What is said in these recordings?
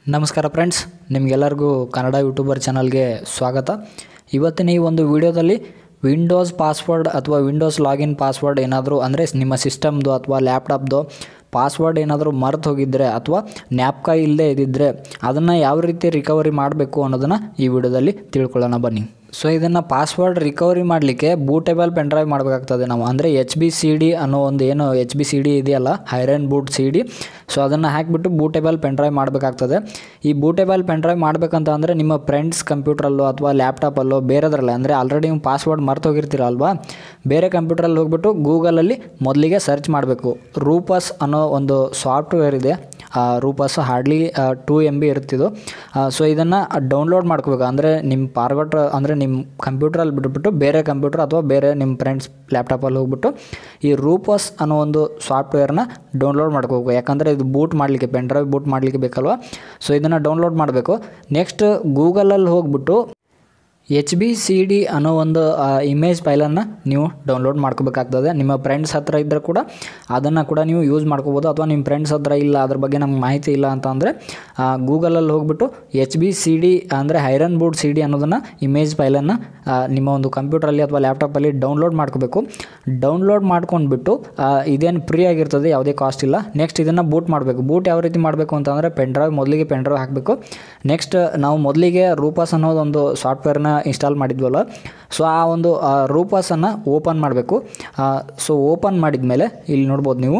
ನಮಸ್ಕಾರ ಫ್ರೆಂಡ್ಸ್ ನಿಮಗೆಲ್ಲರಿಗೂ ಕನ್ನಡ ಯೂಟ್ಯೂಬರ್ ಚಾನಲ್ಗೆ ಸ್ವಾಗತ ಇವತ್ತಿನ ಈ ಒಂದು ವಿಡಿಯೋದಲ್ಲಿ ವಿಂಡೋಸ್ ಪಾಸ್ವರ್ಡ್ ಅಥವಾ ವಿಂಡೋಸ್ ಲಾಗಿನ್ ಪಾಸ್ವರ್ಡ್ ಏನಾದರೂ ಅಂದರೆ ನಿಮ್ಮ ಸಿಸ್ಟಮ್ದು ಅಥವಾ ಲ್ಯಾಪ್ಟಾಪ್ದು ಪಾಸ್ವರ್ಡ್ ಏನಾದರೂ ಮರೆತು ಹೋಗಿದ್ದರೆ ಅಥವಾ ಜ್ಞಾಪಕ ಇಲ್ಲದೆ ಇದ್ದಿದ್ದರೆ ಅದನ್ನು ಯಾವ ರೀತಿ ರಿಕವರಿ ಮಾಡಬೇಕು ಅನ್ನೋದನ್ನು ಈ ವಿಡಿಯೋದಲ್ಲಿ ತಿಳ್ಕೊಳ್ಳೋಣ ಬನ್ನಿ ಸೊ ಇದನ್ನು ಪಾಸ್ವರ್ಡ್ ರಿಕವರಿ ಮಾಡಲಿಕ್ಕೆ ಬೂಟೇಬಲ್ ಪೆನ್ ಡ್ರೈವ್ ಮಾಡಬೇಕಾಗ್ತದೆ ನಾವು ಅಂದರೆ ಎಚ್ ಬಿ ಸಿ ಡಿ ಅನ್ನೋ ಒಂದು ಏನು ಎಚ್ ಬಿ ಸಿ ಡಿ ಇದೆಯಲ್ಲ Hiren boot C D so ಅದನ್ನು ಹಾಕಿಬಿಟ್ಟು ಬೂಟೇಬಲ್ ಪೆನ್ ಡ್ರೈವ್ ಮಾಡಬೇಕಾಗ್ತದೆ ಈ ಬೂಟೇಬಲ್ ಪೆನ್ ಡ್ರೈವ್ ಮಾಡಬೇಕಂತ ಅಂದರೆ ನಿಮ್ಮ ಫ್ರೆಂಡ್ಸ್ ಕಂಪ್ಯೂಟ್ರಲ್ಲೋ ಅಥವಾ ಲ್ಯಾಪ್ಟಾಪಲ್ಲೋ ಬೇರೆದ್ರಲ್ಲ ಅಂದರೆ ಆಲ್ರೆಡಿ ನೀವು ಪಾಸ್ವರ್ಡ್ ಮರ್ತು ಹೋಗಿರ್ತೀರಲ್ವಾ ಬೇರೆ ಕಂಪ್ಯೂಟ್ರಲ್ಲಿ ಹೋಗ್ಬಿಟ್ಟು ಗೂಗಲಲ್ಲಿ ಮೊದಲಿಗೆ ಸರ್ಚ್ ಮಾಡಬೇಕು ರೂಪಸ್ ಅನ್ನೋ ಒಂದು ಸಾಫ್ಟ್ವೇರ್ ಇದೆ Rufus hardly two M B ಇರ್ತಿದ್ದು ಸೊ ಇದನ್ನು ಡೌನ್ಲೋಡ್ ಮಾಡ್ಕೋಬೇಕು ಅಂದರೆ ನಿಮ್ಮ ಪಾರ್ವಟ್ ಅಂದರೆ ನಿಮ್ಮ ಕಂಪ್ಯೂಟ್ರಲ್ಲಿ ಬಿಟ್ಬಿಟ್ಟು ಬೇರೆ ಕಂಪ್ಯೂಟರ್ ಅಥವಾ ಬೇರೆ ನಿಮ್ಮ ಫ್ರೆಂಡ್ಸ್ ಲ್ಯಾಪ್ಟಾಪಲ್ಲಿ ಹೋಗ್ಬಿಟ್ಟು ಈ ರೂಪಸ್ ಅನ್ನೋ ಒಂದು ಸಾಫ್ಟ್ವೇರ್ನ ಡೌನ್ಲೋಡ್ ಮಾಡ್ಕೋಬೇಕು ಯಾಕಂದರೆ ಇದು ಬೂಟ್ ಮಾಡಲಿಕ್ಕೆ ಪೆನ್ ಡ್ರೈವ್ ಬೂಟ್ ಮಾಡಲಿಕ್ಕೆ ಬೇಕಲ್ವ ಸೊ ಇದನ್ನು ಡೌನ್ಲೋಡ್ ಮಾಡಬೇಕು ನೆಕ್ಸ್ಟ್ ಗೂಗಲಲ್ಲಿ ಹೋಗ್ಬಿಟ್ಟು ಎಚ್ ಬಿ ಸಿ ಡಿ ಅನ್ನೋ ಒಂದು ಇಮೇಜ್ ಫೈಲನ್ನು ನೀವು ಡೌನ್ಲೋಡ್ ಮಾಡ್ಕೋಬೇಕಾಗ್ತದೆ ನಿಮ್ಮ ಫ್ರೆಂಡ್ಸ್ ಹತ್ರ ಇದ್ದರೆ ಕೂಡ ಅದನ್ನು ಕೂಡ ನೀವು ಯೂಸ್ ಮಾಡ್ಕೋಬೋದು ಅಥವಾ ನಿಮ್ಮ ಫ್ರೆಂಡ್ಸ್ ಹತ್ರ ಇಲ್ಲ ಅದ್ರ ಬಗ್ಗೆ ನಮ್ಗೆ ಮಾಹಿತಿ ಇಲ್ಲ ಅಂತ ಅಂದರೆ ಗೂಗಲಲ್ಲಿ ಹೋಗ್ಬಿಟ್ಟು ಎಚ್ ಬಿ ಸಿ ಡಿ ಅಂದರೆ ಹೈರನ್ ಬೋರ್ಡ್ ಸಿ ಡಿ ಅನ್ನೋದನ್ನು ಇಮೇಜ್ ಫೈಲನ್ನು ನಿಮ್ಮ ಒಂದು ಕಂಪ್ಯೂಟ್ರಲ್ಲಿ ಅಥವಾ ಲ್ಯಾಪ್ಟಾಪಲ್ಲಿ ಡೌನ್ಲೋಡ್ ಮಾಡ್ಕೋಬೇಕು ಡೌನ್ಲೋಡ್ ಮಾಡ್ಕೊಂಡ್ಬಿಟ್ಟು ಇದೇನು ಫ್ರೀ ಆಗಿರ್ತದೆ ಯಾವುದೇ ಕಾಸ್ಟ್ ಇಲ್ಲ ನೆಕ್ಸ್ಟ್ ಇದನ್ನು ಬೂಟ್ ಮಾಡಬೇಕು ಬೂಟ್ ಯಾವ ರೀತಿ ಮಾಡಬೇಕು ಅಂತಂದರೆ ಪೆನ್ ಡ್ರೈವ್ ಮೊದಲಿಗೆ ಪೆನ್ ಡ್ರೈವ್ ಹಾಕಬೇಕು ನೆಕ್ಸ್ಟ್ ನಾವು ಮೊದಲಿಗೆ ರೂಪಸ್ ಅನ್ನೋದೊಂದು ಸಾಫ್ಟ್ವೇರ್ನ ಇನ್ಸ್ಟಾಲ್ ಮಾಡಿದ್ವಲ್ಲ ಸೊ ಆ ಒಂದು ರೂಪಸನ್ನು ಓಪನ್ ಮಾಡಬೇಕು ಸೊ ಓಪನ್ ಮಾಡಿದ ಮೇಲೆ ಇಲ್ಲಿ ನೋಡ್ಬೋದು ನೀವು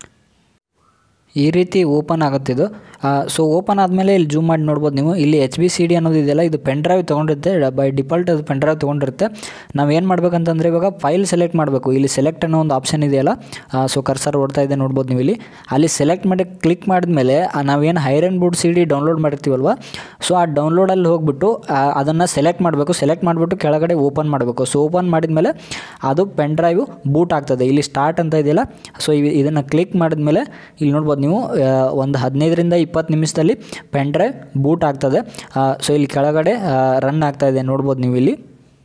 ಈ ರೀತಿ ಓಪನ್ ಆಗುತ್ತಿದ್ದು ಸೊ ಓಪನ್ ಆದಮೇಲೆ ಇಲ್ಲಿ ಜೂಮ್ ಮಾಡಿ ನೋಡ್ಬೋದು ನೀವು ಇಲ್ಲಿ ಎಚ್ ಬಿ ಸಿ ಡಿ ಅನ್ನೋದು ಇದೆಯಲ್ಲ ಇದು ಪೆನ್ ಡ್ರೈವ್ ತೊಗೊಂಡಿರುತ್ತೆ ಬೈ ಡಿಫಾಲ್ಟ್ ಅದು ಪೆನ್ ಡ್ರೈವ್ ತೊಗೊಂಡಿರುತ್ತೆ ನಾವು ಏನು ಮಾಡ್ಬೇಕಂತಂದರೆ ಇವಾಗ ಫೈಲ್ ಸೆಲೆಕ್ಟ್ ಮಾಡಬೇಕು ಇಲ್ಲಿ ಸೆಲೆಕ್ಟ್ ಅನ್ನೋ ಒಂದು ಆಪ್ಷನ್ ಇದೆಯಲ್ಲ ಸೊ ಕರ್ಸರ್ ಓಡ್ತಾ ಇದೆ ನೋಡ್ಬೋದು ನೀವು ಇಲ್ಲಿ ಅಲ್ಲಿ ಸೆಲೆಕ್ಟ್ ಮಾಡಿ ಕ್ಲಿಕ್ ಮಾಡಿದ್ಮೇಲೆ ನಾವೇನು Hiren board C D download ಮಾಡಿರ್ತೀವಲ್ವ ಸೊ ಆ ಡೌನ್ಲೋಡಲ್ಲಿ ಹೋಗ್ಬಿಟ್ಟು ಅದನ್ನು ಸೆಲೆಕ್ಟ್ ಮಾಡಬೇಕು ಸೆಲೆಕ್ಟ್ ಮಾಡಿಬಿಟ್ಟು ಕೆಳಗಡೆ ಓಪನ್ ಮಾಡಬೇಕು ಸೊ ಓಪನ್ ಮಾಡಿದ್ಮೇಲೆ ಅದು ಪೆನ್ ಡ್ರೈವು ಬೂಟ್ ಆಗ್ತದೆ ಇಲ್ಲಿ ಸ್ಟಾರ್ಟ್ ಅಂತ ಇದೆಯಲ್ಲ ಸೊ ಇದನ್ನು ಕ್ಲಿಕ್ ಮಾಡಿದ್ಮೇಲೆ ಇಲ್ಲಿ ನೋಡ್ಬೋದು ನೀವು ಒಂದು ಹದಿನೈದರಿಂದ ಇಪ್ಪತ್ತು ನಿಮಿಷದಲ್ಲಿ ಪೆನ್ ಡ್ರೈವ್ ಬೂಟ್ ಆಗ್ತದೆ ಸೊ ಇಲ್ಲಿ ಕೆಳಗಡೆ ರನ್ ಆಗ್ತಾ ಇದೆ ನೋಡ್ಬೋದು ನೀವು ಇಲ್ಲಿ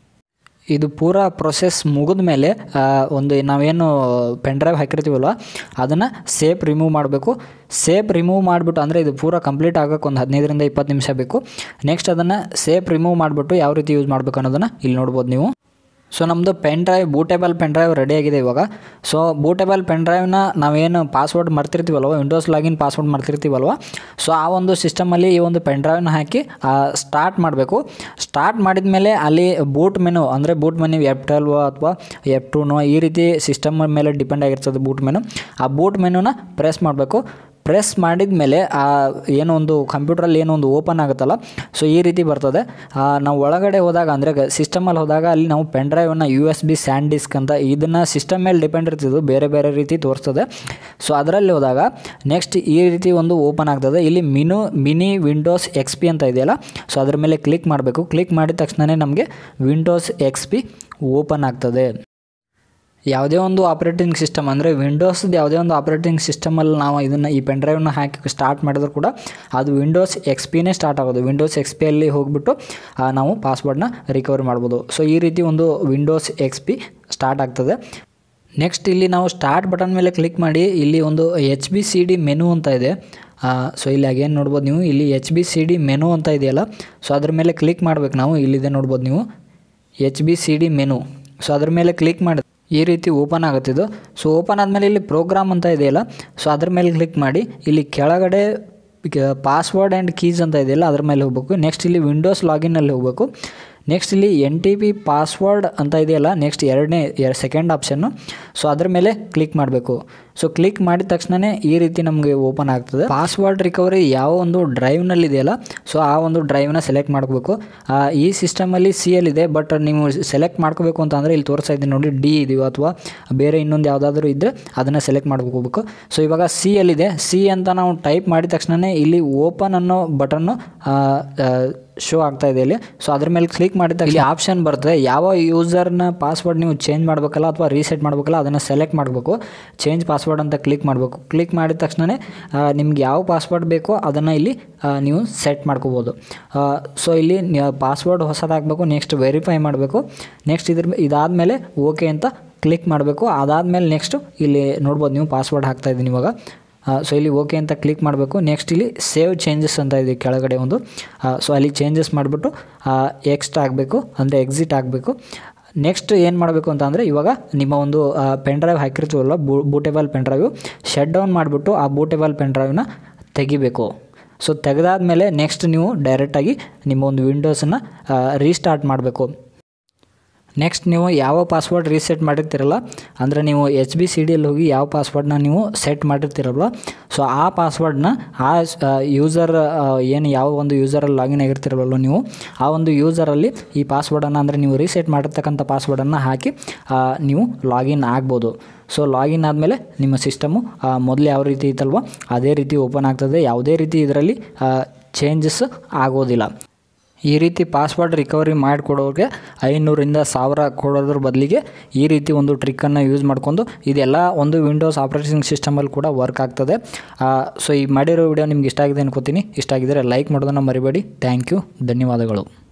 ಇದು ಪೂರ ಪ್ರೊಸೆಸ್ ಮುಗಿದ ಮೇಲೆ ಒಂದು ನಾವೇನು ಪೆನ್ ಡ್ರೈವ್ ಹಾಕಿರ್ತೀವಲ್ವ ಅದನ್ನು ಸೇಪ್ ರಿಮೂವ್ ಮಾಡಬೇಕು ಸೇಪ್ ರಿಮೂವ್ ಮಾಡಿಬಿಟ್ಟು ಅಂದರೆ ಇದು ಪೂರ ಕಂಪ್ಲೀಟ್ ಆಗೋಕ್ಕೆ ಒಂದು ಹದಿನೈದರಿಂದ ಇಪ್ಪತ್ತು ನಿಮಿಷ ಬೇಕು ನೆಕ್ಸ್ಟ್ ಅದನ್ನು ಸೇಪ್ ರಿಮೂವ್ ಮಾಡಿಬಿಟ್ಟು ಯಾವ ರೀತಿ ಯೂಸ್ ಮಾಡಬೇಕು ಅನ್ನೋದನ್ನು ಇಲ್ಲಿ ನೋಡ್ಬೋದು ನೀವು ಸೊ ನಮ್ಮದು pen drive bootable pen drive ರೆಡಿಯಾಗಿದೆ ಇವಾಗ ಸೊ ಬೂಟೇಬಲ್ ಪೆನ್ ಡ್ರೈವ್ನ ನಾವೇನು ಪಾಸ್ವರ್ಡ್ ಮರ್ತಿರ್ತೀವಲ್ವ ವಿಂಡೋಸ್ ಲಾಗಿನ್ ಪಾಸ್ವರ್ಡ್ ಮರ್ತಿರ್ತೀವಲ್ವ ಸೊ ಆ ಒಂದು ಸಿಸ್ಟಮಲ್ಲಿ ಈ ಒಂದು ಪೆನ್ ಡ್ರೈವ್ನ ಹಾಕಿ ಸ್ಟಾರ್ಟ್ ಮಾಡಬೇಕು ಸ್ಟಾರ್ಟ್ ಮಾಡಿದ ಮೇಲೆ ಅಲ್ಲಿ ಬೂಟ್ ಮೆನು ಅಂದರೆ ಬೂಟ್ ಮೆನು ಎಫ್ ಟ್ವೆಲ್ವೋ ಅಥವಾ ಎಫ್ ಟೂನೋ ಈ ರೀತಿ ಸಿಸ್ಟಮ್ ಮೇಲೆ ಡಿಪೆಂಡ್ ಆಗಿರ್ತದೆ ಬೂಟ್ ಮೆನು ಆ ಬೂಟ್ ಮೆನುನ ಪ್ರೆಸ್ ಮಾಡಬೇಕು ಪ್ರೆಸ್ ಮಾಡಿದ ಮೇಲೆ ಆ ಏನೋ ಒಂದು ಕಂಪ್ಯೂಟ್ರಲ್ಲಿ ಏನೋ ಒಂದು ಓಪನ್ ಆಗುತ್ತಲ್ಲ ಸೊ ಈ ರೀತಿ ಬರ್ತದೆ ನಾವು ಒಳಗಡೆ ಹೋದಾಗ ಅಂದರೆ ಸಿಸ್ಟಮಲ್ಲಿ ಹೋದಾಗ ಅಲ್ಲಿ ನಾವು ಪೆನ್ ಡ್ರೈವನ್ನು U S B SanDisk ಅಂತ ಇದನ್ನು ಸಿಸ್ಟಮ್ ಮೇಲೆ ಡಿಪೆಂಡ್ ಇರ್ತಿದ್ದು ಬೇರೆ ಬೇರೆ ರೀತಿ ತೋರಿಸ್ತದೆ ಸೊ ಅದರಲ್ಲಿ ಹೋದಾಗ ನೆಕ್ಸ್ಟ್ ಈ ರೀತಿ ಒಂದು ಓಪನ್ ಆಗ್ತದೆ ಇಲ್ಲಿ ಮಿನು ಮಿನಿ ವಿಂಡೋಸ್ ಎಕ್ಸ್ ಪಿ ಅಂತ ಇದೆಯಲ್ಲ ಸೊ ಅದ್ರ ಮೇಲೆ ಕ್ಲಿಕ್ ಮಾಡಬೇಕು ಕ್ಲಿಕ್ ಮಾಡಿದ ತಕ್ಷಣವೇ ನಮಗೆ ವಿಂಡೋಸ್ ಎಕ್ಸ್ ಪಿ ಓಪನ್ ಆಗ್ತದೆ ಯಾವುದೇ ಒಂದು ಆಪ್ರೇಟಿಂಗ್ ಸಿಸ್ಟಮ್ ಅಂದರೆ ವಿಂಡೋಸ್ದು ಯಾವುದೇ ಒಂದು ಆಪ್ರೇಟಿಂಗ್ ಸಿಸ್ಟಮಲ್ಲಿ ನಾವು ಇದನ್ನು ಈ ಪೆನ್ ಡ್ರೈವ್ನ ಹಾಕಿ ಸ್ಟಾರ್ಟ್ ಮಾಡಿದ್ರು ಕೂಡ ಅದು ವಿಂಡೋಸ್ ಎಕ್ಸ್ ಪಿನೇ ಸ್ಟಾರ್ಟ್ ಆಗೋದು ವಿಂಡೋಸ್ ಎಕ್ಸ್ ಪಿಯಲ್ಲಿ ಹೋಗ್ಬಿಟ್ಟು ನಾವು ಪಾಸ್ವರ್ಡ್ನ ರಿಕವರಿ ಮಾಡ್ಬೋದು ಸೊ ಈ ರೀತಿ ಒಂದು ವಿಂಡೋಸ್ ಎಕ್ಸ್ ಪಿ ಸ್ಟಾರ್ಟ್ ಆಗ್ತದೆ ನೆಕ್ಸ್ಟ್ ಇಲ್ಲಿ ನಾವು ಸ್ಟಾರ್ಟ್ ಬಟನ್ ಮೇಲೆ ಕ್ಲಿಕ್ ಮಾಡಿ ಇಲ್ಲಿ ಒಂದು H B C D menu ಅಂತ ಇದೆ ಸೊ ಇಲ್ಲಿ ಅಗೇನು ನೋಡ್ಬೋದು ನೀವು ಇಲ್ಲಿ H B C D menu ಅಂತ ಇದೆಯಲ್ಲ ಸೊ ಅದ್ರ ಮೇಲೆ ಕ್ಲಿಕ್ ಮಾಡ್ಬೇಕು ನಾವು ಇಲ್ಲಿದೆ ನೋಡ್ಬೋದು ನೀವು H B C D menu so ಅದ್ರ ಮೇಲೆ ಕ್ಲಿಕ್ ಮಾಡಿ ಈ ರೀತಿ ಓಪನ್ ಆಗುತ್ತಿದ್ದು ಸೊ ಓಪನ್ ಆದಮೇಲೆ ಇಲ್ಲಿ ಪ್ರೋಗ್ರಾಮ್ ಅಂತ ಇದೆಯಲ್ಲ ಸೊ ಅದ್ರ ಮೇಲೆ ಕ್ಲಿಕ್ ಮಾಡಿ ಇಲ್ಲಿ ಕೆಳಗಡೆ ಪಾಸ್ವರ್ಡ್ ಆ್ಯಂಡ್ ಕೀಸ್ ಅಂತ ಇದೆಯಲ್ಲ ಅದ್ರ ಮೇಲೆ ಹೋಗ್ಬೇಕು ನೆಕ್ಸ್ಟ್ ಇಲ್ಲಿ ವಿಂಡೋಸ್ ಲಾಗಿನಲ್ಲಿ ಹೋಗಬೇಕು ನೆಕ್ಸ್ಟ್ ಇಲ್ಲಿ ಎನ್ ಟಿ ಪಿ ಪಾಸ್ವರ್ಡ್ ಅಂತ ಇದೆಯಲ್ಲ ನೆಕ್ಸ್ಟ್ ಎರಡನೇ ಎರಡು ಸೆಕೆಂಡ್ ಆಪ್ಷನ್ನು ಸೊ ಅದ್ರ ಮೇಲೆ ಕ್ಲಿಕ್ ಮಾಡಬೇಕು ಸೊ ಕ್ಲಿಕ್ ಮಾಡಿದ ತಕ್ಷಣವೇ ಈ ರೀತಿ ನಮಗೆ ಓಪನ್ ಆಗ್ತದೆ ಪಾಸ್ವರ್ಡ್ ರಿಕವರಿ ಯಾವ ಒಂದು ಡ್ರೈವ್ನಲ್ಲಿ ಇದೆಯಲ್ಲ ಸೊ ಆ ಒಂದು ಡ್ರೈವ್ನ ಸೆಲೆಕ್ಟ್ ಮಾಡ್ಕೋಬೇಕು ಈ ಸಿಸ್ಟಮಲ್ಲಿ ಸಿ ಎಲ್ ಇದೆ ಬಟ್ ನೀವು ಸೆಲೆಕ್ಟ್ ಮಾಡ್ಕೋಬೇಕು ಅಂತ ಅಂದರೆ ಇಲ್ಲಿ ತೋರಿಸ್ತಾ ಇದ್ದೀನಿ ನೋಡಿ ಡಿ ಇದೆಯೋ ಅಥವಾ ಬೇರೆ ಇನ್ನೊಂದು ಯಾವುದಾದ್ರೂ ಇದ್ದರೆ ಅದನ್ನು ಸೆಲೆಕ್ಟ್ ಮಾಡ್ಕೋಬೇಕು ಸೊ ಇವಾಗ ಸಿ ಎಲ್ಲಿದೆ ಸಿ ಅಂತ ನಾವು ಟೈಪ್ ಮಾಡಿದ ತಕ್ಷಣವೇ ಇಲ್ಲಿ ಓಪನ್ ಅನ್ನೋ ಬಟನ್ನು ಶೋ ಆಗ್ತಾ ಇದೆ ಇಲ್ಲಿ ಸೊ ಅದ್ರ ಮೇಲೆ ಕ್ಲಿಕ್ ಮಾಡಿದ ಇಲ್ಲಿ ಆಪ್ಷನ್ ಬರ್ತದೆ ಯಾವ ಯೂಸರ್ನ ಪಾಸ್ವರ್ಡ್ ನೀವು ಚೇಂಜ್ ಮಾಡಬೇಕಲ್ಲ ಅಥವಾ ರೀಸೆಟ್ ಮಾಡಬೇಕಲ್ಲ ಅದನ್ನು ಸೆಲೆಕ್ಟ್ ಮಾಡಬೇಕು ಚೇಂಜ್ ಪಾಸ್ವರ್ಡ್ ಅಂತ ಕ್ಲಿಕ್ ಮಾಡಬೇಕು ಕ್ಲಿಕ್ ಮಾಡಿದ ತಕ್ಷಣವೇ ನಿಮ್ಗೆ ಯಾವ ಪಾಸ್ವರ್ಡ್ ಬೇಕೋ ಅದನ್ನು ಇಲ್ಲಿ ನೀವು ಸೆಟ್ ಮಾಡ್ಕೋಬೋದು ಸೊ ಇಲ್ಲಿ ಪಾಸ್ವರ್ಡ್ ಹೊಸದಾಗಬೇಕು ನೆಕ್ಸ್ಟ್ ವೆರಿಫೈ ಮಾಡಬೇಕು ನೆಕ್ಸ್ಟ್ ಇದ್ರ ಇದಾದಮೇಲೆ ಓಕೆ ಅಂತ ಕ್ಲಿಕ್ ಮಾಡಬೇಕು ಅದಾದಮೇಲೆ ನೆಕ್ಸ್ಟು ಇಲ್ಲಿ ನೋಡ್ಬೋದು ನೀವು ಪಾಸ್ವರ್ಡ್ ಹಾಕ್ತಾಯಿದ್ದೀನಿ ಇವಾಗ ಸೊ ಇಲ್ಲಿ ಓಕೆ ಅಂತ ಕ್ಲಿಕ್ ಮಾಡಬೇಕು ನೆಕ್ಸ್ಟ್ ಇಲ್ಲಿ ಸೇವ್ ಚೇಂಜಸ್ ಅಂತ ಇದೆ ಕೆಳಗಡೆ ಒಂದು ಸೊ ಅಲ್ಲಿ ಚೇಂಜಸ್ ಮಾಡಿಬಿಟ್ಟು ಎಕ್ಸ್ಟ್ ಆಗಬೇಕು ಅಂದರೆ ಎಕ್ಸಿಟ್ ಆಗಬೇಕು ನೆಕ್ಸ್ಟ್ ಏನು ಮಾಡಬೇಕು ಅಂತ ಅಂದರೆ ಇವಾಗ ನಿಮ್ಮ ಒಂದು ಪೆನ್ ಡ್ರೈವ್ ಹಾಕಿರ್ತೀವಲ್ಲ ಬೂ bootable pen drive shut down ಮಾಡಿಬಿಟ್ಟು ಆ ಬೂಟೇಬಲ್ ಪೆನ್ ಡ್ರೈವ್ನ ತೆಗಿಬೇಕು ಸೊ ತೆಗೆದಾದ್ಮೇಲೆ ನೆಕ್ಸ್ಟ್ ನೀವು ಡೈರೆಕ್ಟಾಗಿ ನಿಮ್ಮ ಒಂದು ವಿಂಡೋಸನ್ನು ರೀಸ್ಟಾರ್ಟ್ ಮಾಡಬೇಕು ನೆಕ್ಸ್ಟ್ ನೀವು ಯಾವ ಪಾಸ್ವರ್ಡ್ ರೀಸೆಟ್ ಮಾಡಿರ್ತೀರಲ್ಲ ಅಂದರೆ ನೀವು ಎಚ್ ಬಿ ಸಿ ಡಿಯಲ್ಲಿ ಹೋಗಿ ಯಾವ ಪಾಸ್ವರ್ಡ್ನ ನೀವು ಸೆಟ್ ಮಾಡಿರ್ತೀರಲ್ವ ಸೊ ಆ ಪಾಸ್ವರ್ಡ್ನ ಆ ಯೂಸರ್ ಏನು ಯಾವ ಒಂದು ಯೂಸರಲ್ಲಿ ಲಾಗಿನ್ ಆಗಿರ್ತಿರಲ್ವ ನೀವು ಆ ಒಂದು ಯೂಸರಲ್ಲಿ ಈ ಪಾಸ್ವರ್ಡನ್ನು ಅಂದರೆ ನೀವು ರೀಸೆಟ್ ಮಾಡಿರ್ತಕ್ಕಂಥ ಪಾಸ್ವರ್ಡನ್ನು ಹಾಕಿ ಆ, ನೀವು ಲಾಗಿನ್ ಆಗ್ಬೋದು ಸೊ ಲಾಗಿನ್ ಆದಮೇಲೆ ನಿಮ್ಮ ಸಿಸ್ಟಮು ಮೊದಲು ಯಾವ ರೀತಿ ಇತ್ತಲ್ವೋ ಅದೇ ರೀತಿ ಓಪನ್ ಆಗ್ತದೆ ಯಾವುದೇ ರೀತಿ ಇದರಲ್ಲಿ ಚೇಂಜಸ್ ಆಗೋದಿಲ್ಲ ಈ ರೀತಿ ಪಾಸ್ವರ್ಡ್ ರಿಕವರಿ ಮಾಡಿಕೊಡೋರಿಗೆ ಐನೂರಿಂದ ಸಾವಿರ ಕೊಡೋದ್ರ ಬದಲಿಗೆ ಈ ರೀತಿ ಒಂದು ಟ್ರಿಕ್ಕನ್ನು ಯೂಸ್ ಮಾಡ್ಕೊಂಡು ಇದೆಲ್ಲ ಒಂದು ವಿಂಡೋಸ್ ಆಪ್ರೇಟಿಂಗ್ ಸಿಸ್ಟಮಲ್ಲಿ ಕೂಡ ವರ್ಕ್ ಆಗ್ತದೆ ಸೊ ಈ ಮಾಡಿರೋ ವಿಡಿಯೋ ನಿಮ್ಗೆ ಇಷ್ಟ ಆಗಿದೆ ಅನ್ಕೋತೀನಿ ಇಷ್ಟ ಆಗಿದ್ದರೆ ಲೈಕ್ ಮಾಡೋದನ್ನು ಮರಿಬೇಡಿ ಥ್ಯಾಂಕ್ ಯು ಧನ್ಯವಾದಗಳು